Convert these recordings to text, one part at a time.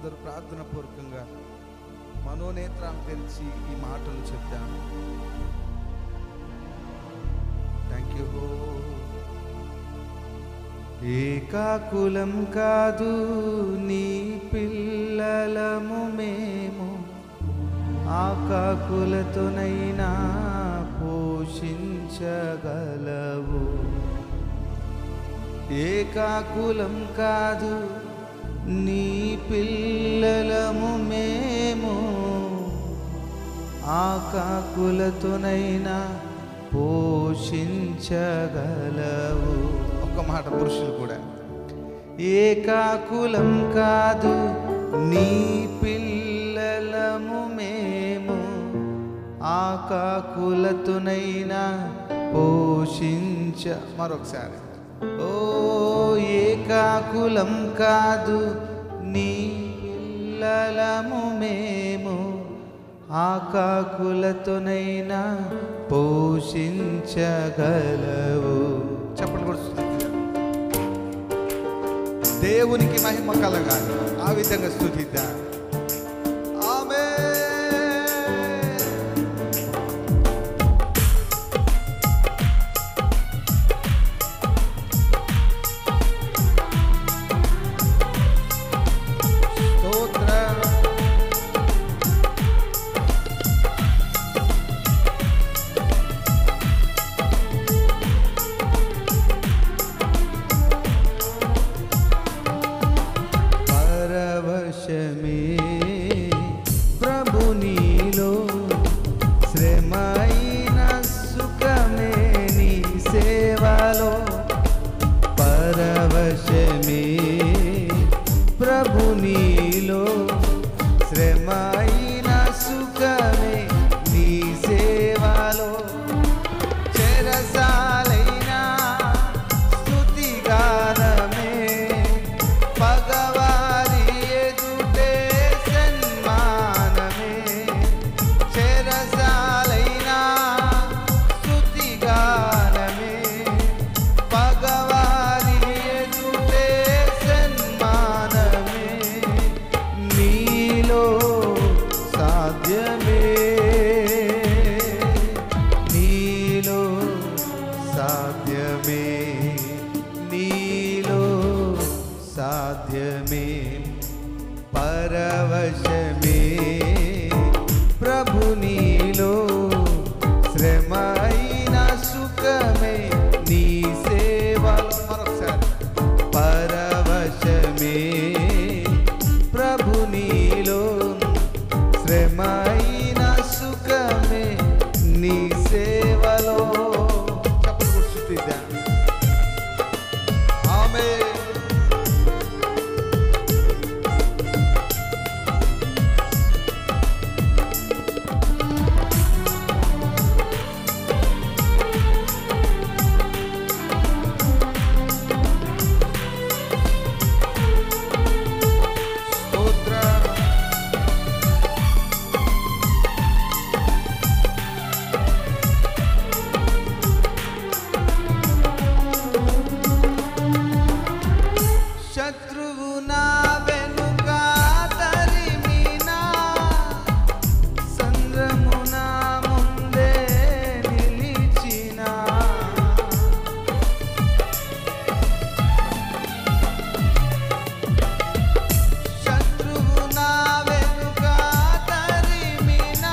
అందరూ ప్రార్థన పూర్వకంగా మనోనేత్రాలు తెరిచి ఈ మాటలు చెప్తాం థ్యాంక్ యూ ఏకాకులం కాదు నీ పిల్లలము మేము ఆకాకులతోనైనా పోషించగలవు ఏకాకులం కాదు నీ పిల్లలము మేము ఆకాకులతోనైనా పోషించగలవు ఒక్క మాట పురుషులు కూడా ఏకాకులం కాదు నీ పిల్లలము మేము ఆకాకులతోనైనా పోషించ మరొకసారి ఓ ఏకాకులం కాదు నీ పిల్లలము మేము ఆకాకులతోనైనా పోషించగలవు చెప్పండి కూడా స్తుతిద్దాం. దేవునికి మహిమ కలగాలి ఆ విధంగా స్థుతిద్దాం ఆమేన్. స్తోత్రం పరవశమే ప్రభు నీలో శ్రమైన సుఖమే నీ సేవలో పరవశమే ప్రభు నీలో శ్రమైన సుఖమే నీ సేవలో చెరసాలైనా స్తుతిగానమే పగవారి ఎదుటే సన్మానమే చెరసాలైనా స్తుతిగానమే పగవారి ఎదుటే సన్మానమే నీలో సాధ్యమే నీలో సాధ్యమే నీలో సాధ్యమే పరవశమే ప్రభు నీలో శ్రమైన సుఖమే నీ సేవ మరొకసారి పరవశమే ప్రభు నీలో శ్రమైన సుఖమే నీ సేవలో చెప్పండి కూడా స్తుతిద్దాం. ఆమేన్. స్తోత్రం. శత్రువు నా వెనుక తరిమినా సంద్రము నా ముందే నిలిచినా శత్రువు నా వెనుక తరిమినా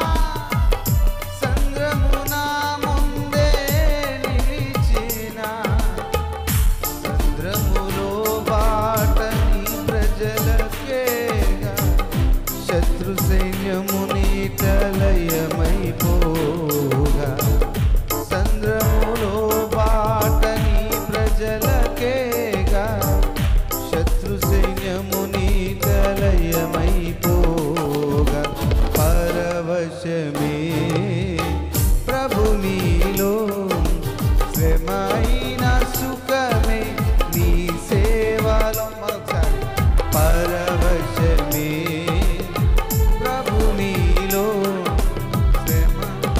సంద్రము నా ముందే నిలిచినా సంద్రములో బాటని ప్రజలకేగా శత్రు సైన్యము నీటలయమైపోగా సంద్రములో బాటని ప్రజలకేగా శత్రు సైన్యము నీటలయమైపోగా పరవశమే ప్రభు నీలో శ్రమైన సుఖమే నీ సేవలో మరొకసారి పరవశమే ప్రభు నీలో శ్రమ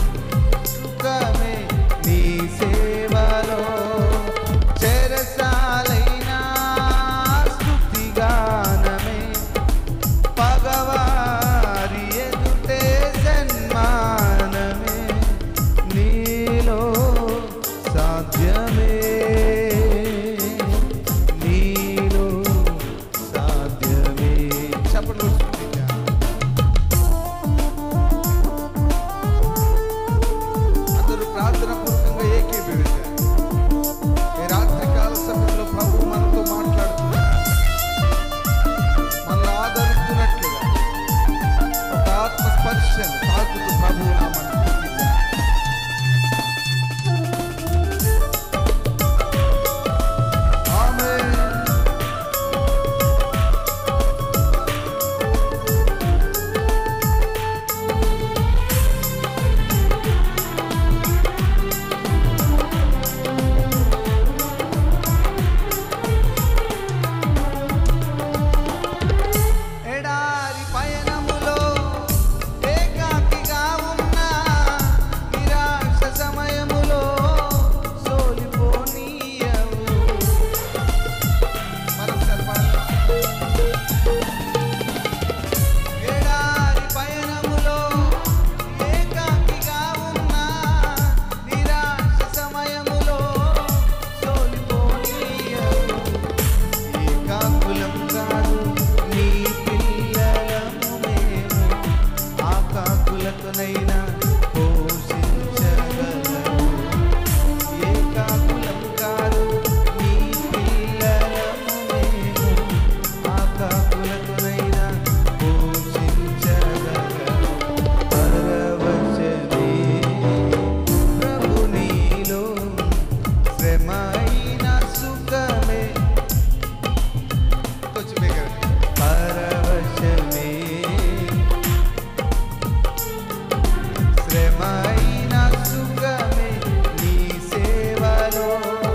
శ్రమైన సుఖమే నీ సేవలో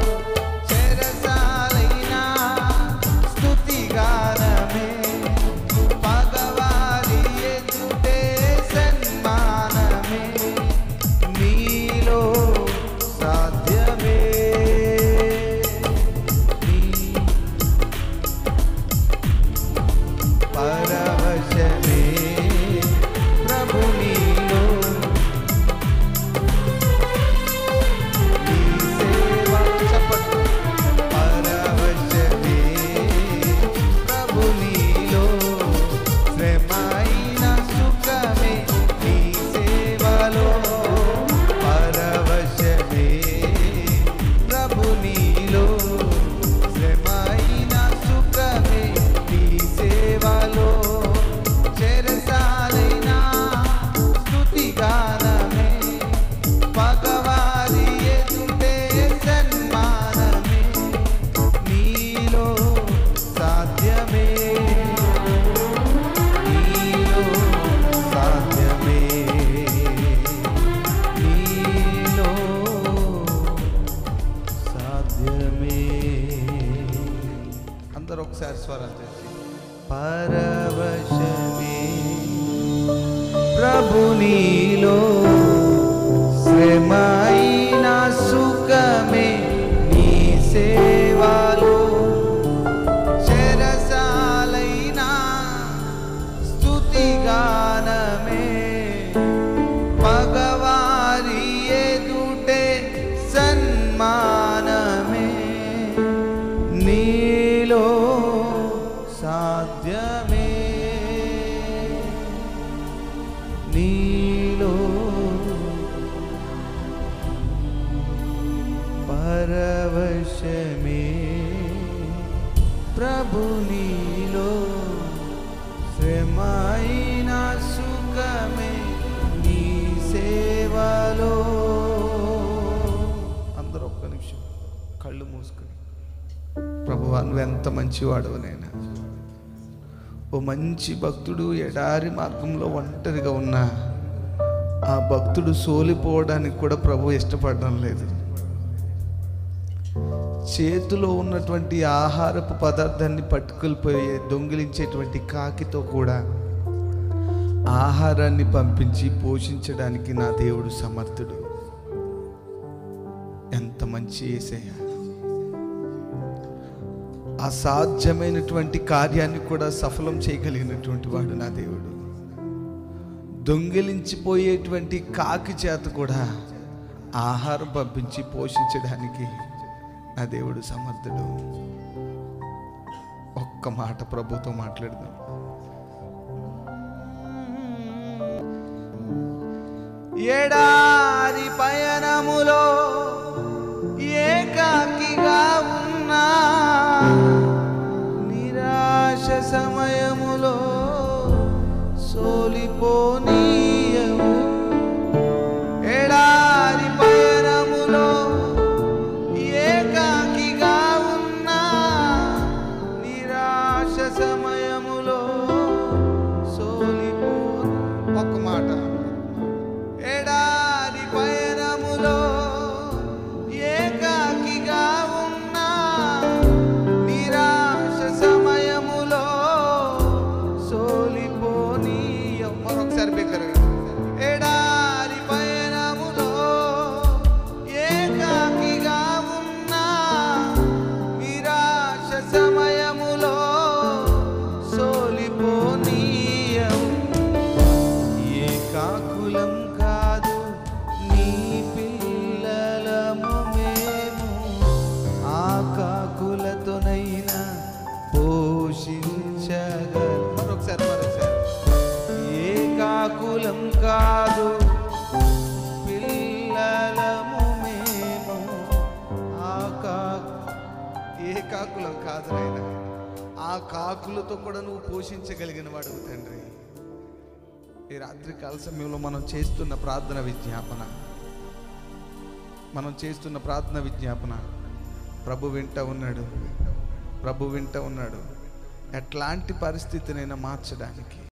చెరసాలైనా స్తుతిగానమే పగవారి ఎదుటే సన్మానమే నీలో సాధ్యమే నీ పరవశమే ప్రభు నీలో నీ సేవ చెప్పట్టు పరవశమే ప్రభు నీలో శ్రమైన సుఖమే నీ సేవలో పరవశమే ప్రభు నీలో శ్రమైన సుఖమే నీ సేవలో చెరసాలైనా స్తుతిగానమే పగవారి ఎదుటే సన్మానమే నీలో సాధ్యమే నీలో సాధ్యమే నీలో సాధ్యమే అందరూ ఒకసారి స్వరం చేసి పరవశమే ప్రభు నీలో శ్రమైన సుఖమే నీ సేవలో చెరసాలైనా స్తుతిగానమే పగవారి ఎదుటే సన్మానమే నీలో సాధ్యమే నీలో పరవశమే ప్రభు నీలో శ్రమైన సుఖమే నీ సేవలో అందరూ ఒక్క నిమిషం కళ్ళు మూసుకొని ప్రభువా నువ్వెంత మంచివాడు నేను ఓ మంచి భక్తుడు ఎడారి మార్గంలో ఒంటరిగా ఉన్నా ఆ భక్తుడు సోలిపోవడానికి కూడా ప్రభు ఇష్టపడడం లేదు చేతిలో ఉన్నటువంటి ఆహారపు పదార్థాన్ని పట్టుకెళ్ళిపోయే దొంగిలించేటువంటి కాకితో కూడా ఆహారాన్ని పంపించి పోషించడానికి నా దేవుడు సమర్థుడు ఎంత మంచి ఏసయ్య అసాధ్యమైనటువంటి కార్యాన్ని కూడా సఫలం చేయగలిగినటువంటి వాడు నా దేవుడు దొంగిలించిపోయేటువంటి కాకి చేత కూడా ఆహారం పంపించి పోషించడానికి నా దేవుడు సమర్థుడు ఒక్క మాట ప్రభుతో మాట్లాడదాం ఎడారి పయనములో ఏకాకిగా ఉన్నా నిరాశ సమయములో సోలిపోనీయము ఎడారి పయనములో ఏకాకిగా ఉన్నా నిరాశ సమయములో సోలిపో ఒక్క మాట ఎడారి పయనములో ఏకాకిగా ఉన్నా నిరాశ సమయములో సోలిపోనీయం మరొకసారి బిగ్గరగా ఎడారి పయనములో ఏకాకిగా ఉన్నా నిరాశ సమయములో సోలిపోనీయం ఏకాకులం కాదు నీ పిల్లలము మేము ఆ కాకులతోనైనా పోషించగల మరొకసారి మరొకసారి ఏకాకులం కాదు పిల్లలము మేము ఆ కాకు ఏ కాకులం కాదు నాయనా ఆ కాకులతో కూడా నువ్వు పోషించగలిగిన వాడు తండ్రి ఈ రాత్రి కాల సమయంలో మనం చేస్తున్న ప్రార్థన విజ్ఞాపన మనం చేస్తున్న ప్రార్థన విజ్ఞాపన ప్రభు వింట ఉన్నాడు ప్రభు వింట ఉన్నాడు ఎట్లాంటి పరిస్థితినైనా మార్చడానికి